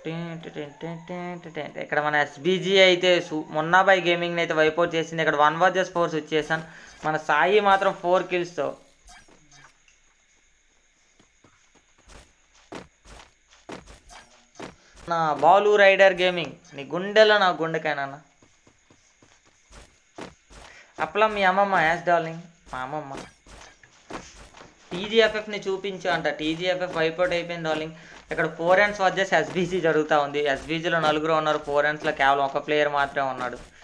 ఇక్కడ మన ఎస్బీజీ అయితే సు- మొన్నాబాయ్ గేమింగ్ అయితే వైపౌట్ చేసింది ఇక్కడ వన్ వర్జెస్ ఫోర్ వచ్చేసాను మన సాయి మాత్రం ఫోర్ కిల్స్తో నా బాలు రైడర్ గేమింగ్ నీ గుండెలో నా గుండెకాయనా అప్పలా మీ అమ్మమ్మ యాస్ డార్లింగ్ మా అమ్మమ్మ టీజీఎఫ్ఎఫ్ని చూపించు అంట టీజీఎఫ్ఎఫ్ వైపౌట్ అయిపోయింది డార్లింగ్ ఇక్కడ ఫోర్ హ్యాండ్స్ వచ్చేసి ఎస్బీసీ జరుగుతూ ఉంది ఎస్బీసీలో నలుగురు ఉన్నారు ఫోర్ హ్యాండ్స్లో కేవలం ఒక ప్లేయర్ మాత్రమే ఉన్నాడు